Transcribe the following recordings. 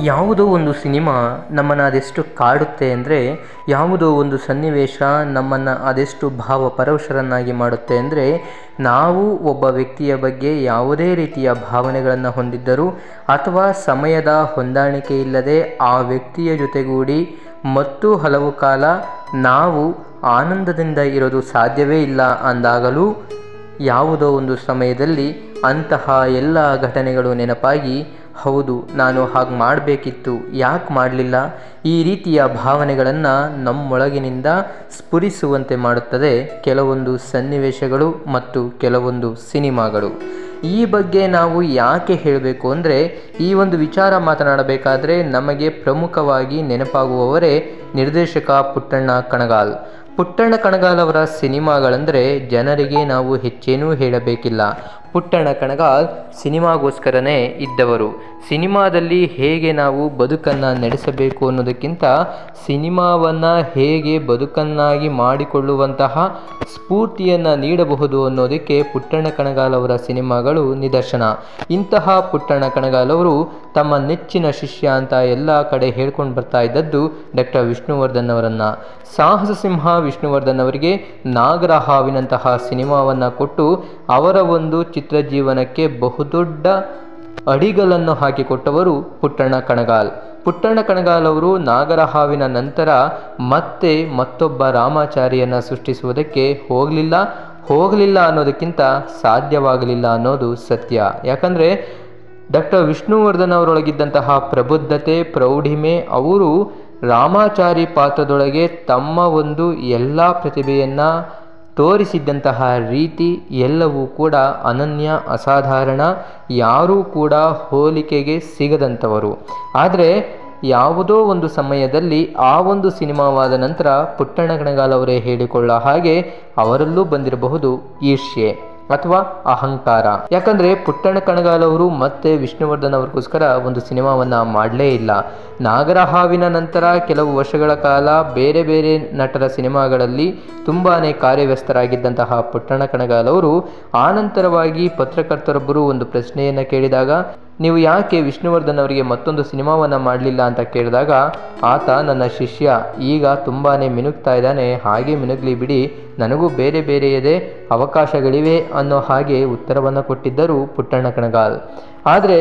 ಯಾವುದೋ ಒಂದು ಸಿನಿಮಾ ನಮ್ಮನ್ನು ಅದೆಷ್ಟು ಕಾಡುತ್ತೆ ಅಂದರೆ ಯಾವುದೋ ಒಂದು ಸನ್ನಿವೇಶ ನಮ್ಮನ್ನು ಅದೆಷ್ಟು ಭಾವಪರವಶರನ್ನಾಗಿ ಮಾಡುತ್ತೆ ಅಂದರೆ ನಾವು ಒಬ್ಬ ವ್ಯಕ್ತಿಯ ಬಗ್ಗೆ ಯಾವುದೇ ರೀತಿಯ ಭಾವನೆಗಳನ್ನು ಹೊಂದಿದ್ದರೂ ಅಥವಾ ಸಮಯದ ಹೊಂದಾಣಿಕೆ ಇಲ್ಲದೆ ಆ ವ್ಯಕ್ತಿಯ ಜೊತೆಗೂಡಿ ಮತ್ತು ಹಲವು ಕಾಲ ನಾವು ಆನಂದದಿಂದ ಇರೋದು ಸಾಧ್ಯವೇ ಇಲ್ಲ ಅಂದಾಗಲೂ ಯಾವುದೋ ಒಂದು ಸಮಯದಲ್ಲಿ ಅಂತಹ ಎಲ್ಲ ಘಟನೆಗಳು ನೆನಪಾಗಿ ಹೌದು ನಾನು ಹಾಗೆ ಮಾಡಬೇಕಿತ್ತು ಯಾಕೆ ಮಾಡಲಿಲ್ಲ ಈ ರೀತಿಯ ಭಾವನೆಗಳನ್ನು ನಮ್ಮೊಳಗಿನಿಂದ ಸ್ಫುರಿಸುವಂತೆ ಮಾಡುತ್ತದೆ ಕೆಲವೊಂದು ಸನ್ನಿವೇಶಗಳು ಮತ್ತು ಕೆಲವೊಂದು ಸಿನಿಮಾಗಳು ಈ ಬಗ್ಗೆ ನಾವು ಯಾಕೆ ಹೇಳಬೇಕು ಅಂದರೆ ಈ ಒಂದು ವಿಚಾರ ಮಾತನಾಡಬೇಕಾದ್ರೆ ನಮಗೆ ಪ್ರಮುಖವಾಗಿ ನೆನಪಾಗುವವರೇ ನಿರ್ದೇಶಕ ಪುಟ್ಟಣ್ಣ ಕಣಗಾಲ್ ಪುಟ್ಟಣ್ಣ ಕಣಗಾಲ್ ಅವರ ಸಿನಿಮಾಗಳಂದರೆ ಜನರಿಗೆ ನಾವು ಹೆಚ್ಚೇನೂ ಹೇಳಬೇಕಿಲ್ಲ ಪುಟ್ಟಣ್ಣ ಕಣಗಾಲ್ ಸಿನಿಮಾಗೋಸ್ಕರನೇ ಇದ್ದವರು ಸಿನಿಮಾದಲ್ಲಿ ಹೇಗೆ ನಾವು ಬದುಕನ್ನು ನಡೆಸಬೇಕು ಅನ್ನೋದಕ್ಕಿಂತ ಸಿನಿಮಾವನ್ನು ಹೇಗೆ ಬದುಕನ್ನಾಗಿ ಮಾಡಿಕೊಳ್ಳುವಂತಹ ಸ್ಫೂರ್ತಿಯನ್ನು ನೀಡಬಹುದು ಅನ್ನೋದಕ್ಕೆ ಪುಟ್ಟಣ್ಣ ಕಣಗಾಲ್ ಅವರ ಸಿನಿಮಾಗಳು ನಿದರ್ಶನ ಇಂತಹ ಪುಟ್ಟಣ್ಣ ಕಣಗಾಲ್ ಅವರು ತಮ್ಮ ನೆಚ್ಚಿನ ಶಿಷ್ಯ ಅಂತ ಎಲ್ಲ ಕಡೆ ಹೇಳ್ಕೊಂಡು ಬರ್ತಾ ಇದ್ದದ್ದು ಡಾಕ್ಟರ್ ವಿಷ್ಣುವರ್ಧನ್ ಅವರನ್ನು ಸಾಹಸ ಸಿಂಹ ವಿಷ್ಣುವರ್ಧನ್ ಅವರಿಗೆ ನಾಗರ ಹಾವಿನಂತಹ ಸಿನಿಮಾವನ್ನು ಕೊಟ್ಟು ಅವರ ಒಂದು ಚಿತ್ರಜೀವನಕ್ಕೆ ಬಹುದೊಡ್ಡ ಅಡಿಗಲನ್ನು ಹಾಕಿಕೊಟ್ಟವರು ಪುಟ್ಟಣ್ಣ ಕಣಗಾಲ್ ಪುಟ್ಟಣ್ಣ ಕಣಗಾಲ್ ಅವರು ನಾಗರ ಹಾವಿನ ನಂತರ ಮತ್ತೆ ಮತ್ತೊಬ್ಬ ರಾಮಾಚಾರಿಯನ್ನು ಸೃಷ್ಟಿಸುವುದಕ್ಕೆ ಹೋಗಲಿಲ್ಲ ಹೋಗಲಿಲ್ಲ ಅನ್ನೋದಕ್ಕಿಂತ ಸಾಧ್ಯವಾಗಲಿಲ್ಲ ಅನ್ನೋದು ಸತ್ಯ ಯಾಕಂದರೆ ಡಾಕ್ಟರ್ ವಿಷ್ಣುವರ್ಧನ್ ಅವರೊಳಗಿದ್ದಂತಹ ಪ್ರಬುದ್ಧತೆ ಪ್ರೌಢಿಮೆ ಅವರು ರಾಮಾಚಾರಿ ಪಾತ್ರದೊಳಗೆ ತಮ್ಮ ಒಂದು ಎಲ್ಲ ಪ್ರತಿಭೆಯನ್ನು ತೋರಿಸಿದ್ದಂತಹ ರೀತಿ ಎಲ್ಲವೂ ಕೂಡ ಅನನ್ಯ ಅಸಾಧಾರಣ ಯಾರೂ ಕೂಡ ಹೋಲಿಕೆಗೆ ಸಿಗದಂಥವರು ಆದರೆ ಯಾವುದೋ ಒಂದು ಸಮಯದಲ್ಲಿ ಆ ಒಂದು ಸಿನಿಮಾವಾದ ನಂತರ ಪುಟ್ಟಣ್ಣ ಗಣಗಾಲ್ ಅವರೇ ಹೇಳಿಕೊಳ್ಳೋ ಹಾಗೆ ಅವರಲ್ಲೂ ಬಂದಿರಬಹುದು ಈರ್ಷ್ಯೆ ಅಥವಾ ಅಹಂಕಾರ ಯಾಕಂದರೆ ಪುಟ್ಟಣ್ಣ ಕಣಗಾಲ್ ಅವರು ಮತ್ತೆ ವಿಷ್ಣುವರ್ಧನ್ ಅವ್ರಿಗೋಸ್ಕರ ಒಂದು ಸಿನಿಮಾವನ್ನು ಮಾಡಲೇ ಇಲ್ಲ ನಾಗರ ಹಾವಿನ ನಂತರ ಕೆಲವು ವರ್ಷಗಳ ಕಾಲ ಬೇರೆ ಬೇರೆ ನಟರ ಸಿನಿಮಾಗಳಲ್ಲಿ ತುಂಬಾ ಕಾರ್ಯವ್ಯಸ್ತರಾಗಿದ್ದಂತಹ ಪುಟ್ಟಣ್ಣ ಕಣಗಾಲ್ ಅವರು ಆನಂತರವಾಗಿ ಪತ್ರಕರ್ತರೊಬ್ಬರು ಒಂದು ಪ್ರಶ್ನೆಯನ್ನು ಕೇಳಿದಾಗ ನೀವು ಯಾಕೆ ವಿಷ್ಣುವರ್ಧನ್ ಅವರಿಗೆ ಮತ್ತೊಂದು ಸಿನಿಮಾವನ್ನು ಮಾಡಲಿಲ್ಲ ಅಂತ ಕೇಳಿದಾಗ ಆತ ನನ್ನ ಶಿಷ್ಯ ಈಗ ತುಂಬಾ ಮಿನುಗ್ತಾ ಇದ್ದಾನೆ ಹಾಗೆ ಮಿನುಗ್ಲಿ ಬಿಡಿ ನನಗೂ ಬೇರೆ ಬೇರೆಯದೇ ಅವಕಾಶಗಳಿವೆ ಅನ್ನೋ ಹಾಗೆ ಉತ್ತರವನ್ನು ಕೊಟ್ಟಿದ್ದರು ಪುಟ್ಟಣ್ಣ ಕಣಗಾಲ್ ಆದರೆ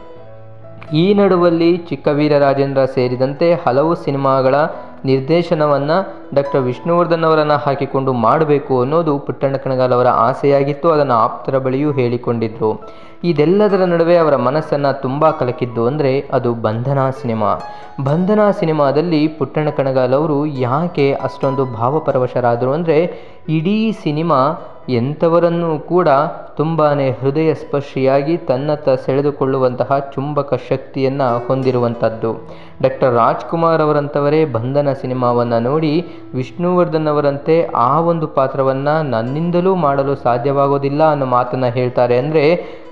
ಈ ನಡುವಲ್ಲಿ ಚಿಕ್ಕವೀರ ರಾಜೇಂದ್ರ ಸೇರಿದಂತೆ ಹಲವು ಸಿನಿಮಾಗಳ ನಿರ್ದೇಶನವನ್ನು ಡಾಕ್ಟರ್ ವಿಷ್ಣುವರ್ಧನ್ ಅವರನ್ನು ಹಾಕಿಕೊಂಡು ಮಾಡಬೇಕು ಅನ್ನೋದು ಪುಟ್ಟಣ್ಣ ಕಣಗಾಲ್ ಅವರ ಆಸೆಯಾಗಿತ್ತು ಅದನ್ನು ಆಪ್ತರ ಬಳಿಯೂ ಹೇಳಿಕೊಂಡಿದ್ದರು ಇದೆಲ್ಲದರ ನಡುವೆ ಅವರ ಮನಸ್ಸನ್ನು ತುಂಬ ಕಲಕಿದ್ದು ಅಂದರೆ ಅದು ಬಂಧನ ಸಿನಿಮಾ ಬಂಧನ ಸಿನಿಮಾದಲ್ಲಿ ಪುಟ್ಟಣ್ಣ ಕಣಗಾಲ್ ಅವರು ಯಾಕೆ ಅಷ್ಟೊಂದು ಭಾವಪರವಶರಾದರು ಅಂದರೆ ಇಡೀ ಸಿನಿಮಾ ಎಂಥವರನ್ನೂ ಕೂಡ ತುಂಬಾ ಹೃದಯ ಸ್ಪರ್ಶಿಯಾಗಿ ತನ್ನತ್ತ ಸೆಳೆದುಕೊಳ್ಳುವಂತಹ ಚುಂಬಕ ಶಕ್ತಿಯನ್ನು ಹೊಂದಿರುವಂಥದ್ದು ಡಾಕ್ಟರ್ ರಾಜ್ಕುಮಾರ್ ಅವರಂಥವರೇ ಬಂಧನ ಸಿನಿಮಾವನ್ನು ನೋಡಿ ವಿಷ್ಣುವರ್ಧನ್ ಅವರಂತೆ ಆ ಒಂದು ಪಾತ್ರವನ್ನು ನನ್ನಿಂದಲೂ ಮಾಡಲು ಸಾಧ್ಯವಾಗೋದಿಲ್ಲ ಅನ್ನೋ ಮಾತನ್ನು ಹೇಳ್ತಾರೆ ಅಂದರೆ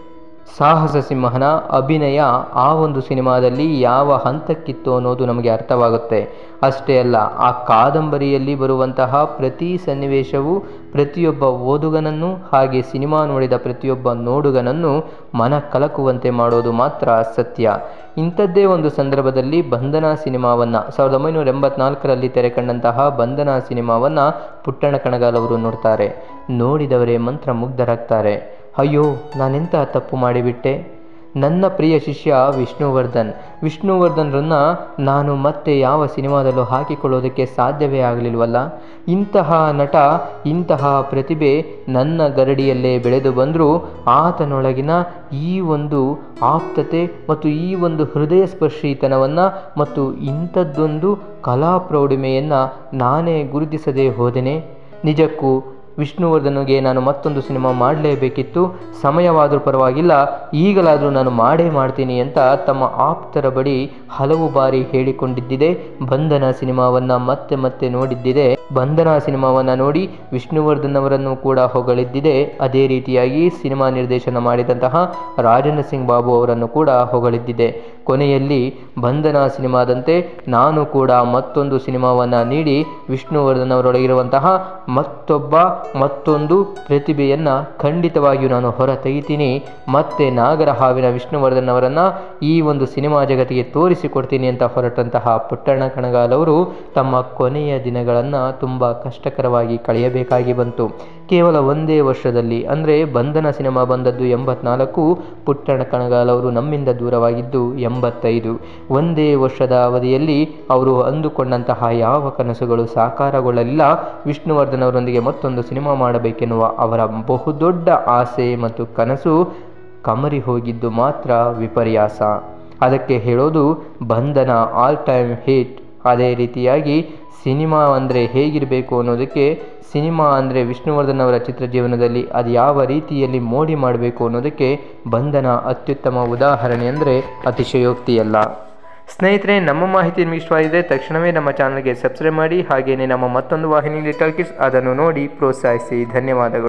ಸಾಹಸ ಸಿಂಹನ ಅಭಿನಯ ಆ ಒಂದು ಸಿನಿಮಾದಲ್ಲಿ ಯಾವ ಹಂತಕ್ಕಿತ್ತು ಅನ್ನೋದು ನಮಗೆ ಅರ್ಥವಾಗುತ್ತೆ ಅಷ್ಟೇ ಅಲ್ಲ ಆ ಕಾದಂಬರಿಯಲ್ಲಿ ಬರುವಂತಹ ಪ್ರತಿ ಸನ್ನಿವೇಶವು ಪ್ರತಿಯೊಬ್ಬ ಓದುಗನನ್ನು ಹಾಗೆ ಸಿನಿಮಾ ನೋಡಿದ ಪ್ರತಿಯೊಬ್ಬ ನೋಡುಗನನ್ನು ಮನ ಕಲಕುವಂತೆ ಮಾಡೋದು ಮಾತ್ರ ಸತ್ಯ ಇಂಥದ್ದೇ ಒಂದು ಸಂದರ್ಭದಲ್ಲಿ ಬಂಧನ ಸಿನಿಮಾವನ್ನು ಸಾವಿರದ ಒಂಬೈನೂರ ಎಂಬತ್ನಾಲ್ಕರಲ್ಲಿ ತೆರೆ ಕಂಡಂತಹ ಬಂಧನ ಸಿನಿಮಾವನ್ನು ಪುಟ್ಟಣ ಕಣಗಾಲ್ ಅವರು ನೋಡ್ತಾರೆ ನೋಡಿದವರೇ ಮಂತ್ರ ಮುಗ್ಧರಾಗ್ತಾರೆ ಅಯ್ಯೋ ನಾನೆಂಥ ತಪ್ಪು ಮಾಡಿಬಿಟ್ಟೆ ನನ್ನ ಪ್ರಿಯ ಶಿಷ್ಯ ವಿಷ್ಣುವರ್ಧನ್ ವಿಷ್ಣುವರ್ಧನ್ರನ್ನು ನಾನು ಮತ್ತೆ ಯಾವ ಸಿನಿಮಾದಲ್ಲೂ ಹಾಕಿಕೊಳ್ಳೋದಕ್ಕೆ ಸಾಧ್ಯವೇ ಆಗಲಿಲ್ವಲ್ಲ ಇಂತಹ ನಟ ಇಂತಹ ಪ್ರತಿಭೆ ನನ್ನ ಗರಡಿಯಲ್ಲೇ ಬೆಳೆದು ಬಂದರೂ ಆತನೊಳಗಿನ ಈ ಒಂದು ಆಪ್ತತೆ ಮತ್ತು ಈ ಒಂದು ಹೃದಯ ಸ್ಪರ್ಶಿತನವನ್ನು ಮತ್ತು ಇಂಥದ್ದೊಂದು ಕಲಾ ಪ್ರೌಢಿಮೆಯನ್ನು ನಾನೇ ಗುರುತಿಸದೇ ಹೋದೆನೆ ನಿಜಕ್ಕೂ ವಿಷ್ಣುವರ್ಧನ್ಗೆ ನಾನು ಮತ್ತೊಂದು ಸಿನಿಮಾ ಮಾಡಲೇಬೇಕಿತ್ತು ಸಮಯವಾದರೂ ಪರವಾಗಿಲ್ಲ ಈಗಲಾದರೂ ನಾನು ಮಾಡೇ ಮಾಡ್ತೀನಿ ಅಂತ ತಮ್ಮ ಆಪ್ತರ ಬಳಿ ಹಲವು ಬಾರಿ ಹೇಳಿಕೊಂಡಿದ್ದಿದೆ ಬಂಧನ ಸಿನಿಮಾವನ್ನು ಮತ್ತೆ ಮತ್ತೆ ನೋಡಿದ್ದಿದೆ ಬಂಧನ ಸಿನಿಮಾವನ್ನು ನೋಡಿ ವಿಷ್ಣುವರ್ಧನ್ ಅವರನ್ನು ಕೂಡ ಹೊಗಳಿದ್ದಿದೆ ಅದೇ ರೀತಿಯಾಗಿ ಸಿನಿಮಾ ನಿರ್ದೇಶನ ಮಾಡಿದಂತಹ ರಾಜೇಂದ್ರ ಸಿಂಗ್ ಬಾಬು ಅವರನ್ನು ಕೂಡ ಹೊಗಳಿದ್ದಿದೆ ಕೊನೆಯಲ್ಲಿ ಬಂಧನ ಸಿನಿಮಾದಂತೆ ನಾನು ಕೂಡ ಮತ್ತೊಂದು ಸಿನಿಮಾವನ್ನು ನೀಡಿ ವಿಷ್ಣುವರ್ಧನ್ ಅವರೊಳಗಿರುವಂತಹ ಮತ್ತೊಬ್ಬ ಮತ್ತೊಂದು ಪ್ರತಿಭೆಯನ್ನು ಖಂಡಿತವಾಗಿಯೂ ನಾನು ಹೊರ ತೆಗಿತೀನಿ ಮತ್ತೆ ನಾಗರಹಾವಿನ ವಿಷ್ಣುವರ್ಧನ್ ಅವರನ್ನು ಈ ಒಂದು ಸಿನಿಮಾ ಜಗತ್ತಿಗೆ ತೋರಿಸಿಕೊಡ್ತೀನಿ ಅಂತ ಹೊರಟಂತಹ ಪುಟ್ಟಣ್ಣ ಕಣಗಾಲ್ ಅವರು ತಮ್ಮ ಕೊನೆಯ ದಿನಗಳನ್ನು ತುಂಬ ಕಷ್ಟಕರವಾಗಿ ಕಳೆಯಬೇಕಾಗಿ ಬಂತು ಕೇವಲ ಒಂದೇ ವರ್ಷದಲ್ಲಿ ಅಂದರೆ ಬಂಧನ ಸಿನಿಮಾ ಬಂದದ್ದು ಎಂಬತ್ನಾಲ್ಕು ಪುಟ್ಟಣ್ಣ ಕಣಗಾಲ್ ಅವರು ನಮ್ಮಿಂದ ದೂರವಾಗಿದ್ದು ಎಂಬತ್ತೈದು ಒಂದೇ ವರ್ಷದ ಅವಧಿಯಲ್ಲಿ ಅವರು ಅಂದುಕೊಂಡಂತಹ ಯಾವ ಕನಸುಗಳು ಸಾಕಾರಗೊಳ್ಳಲಿಲ್ಲ ವಿಷ್ಣುವರ್ಧನ್ ಅವರೊಂದಿಗೆ ಮತ್ತೊಂದು ಸಿನಿಮಾ ಮಾಡಬೇಕೆನ್ನುವ ಅವರ ಬಹುದೊಡ್ಡ ಆಸೆ ಮತ್ತು ಕನಸು ಕಮರಿ ಹೋಗಿದ್ದು ಮಾತ್ರ ವಿಪರ್ಯಾಸ ಅದಕ್ಕೆ ಹೇಳೋದು ಬಂಧನ ಆಲ್ ಟೈಮ್ ಹಿಟ್ ಅದೇ ರೀತಿಯಾಗಿ ಸಿನಿಮಾ ಅಂದರೆ ಹೇಗಿರಬೇಕು ಅನ್ನೋದಕ್ಕೆ ಸಿನಿಮಾ ಅಂದರೆ ವಿಷ್ಣುವರ್ಧನ್ ಅವರ ಚಿತ್ರ ಜೀವನದಲ್ಲಿ ಅದು ಯಾವ ರೀತಿಯಲ್ಲಿ ಮೋಡಿ ಮಾಡಬೇಕು ಅನ್ನೋದಕ್ಕೆ ಬಂಧನ ಅತ್ಯುತ್ತಮ ಉದಾಹರಣೆ ಅಂದರೆ ಅತಿಶಯೋಕ್ತಿಯಲ್ಲ ಸ್ನೇಹಿತರೆ ನಮ್ಮ ಮಾಹಿತಿ ನಿಮಗೆ ಇಷ್ಟವಾಗಿದೆ ತಕ್ಷಣವೇ ನಮ್ಮ ಚಾನಲ್ಗೆ ಸಬ್ಸ್ಕ್ರೈಬ್ ಮಾಡಿ ಹಾಗೆಯೇ ನಮ್ಮ ಮತ್ತೊಂದು ವಾಹಿನಿ ಲಿಟಲ್ ಕಿಸ್ ಅದನ್ನು ನೋಡಿ ಪ್ರೋತ್ಸಾಹಿಸಿ ಧನ್ಯವಾದಗಳು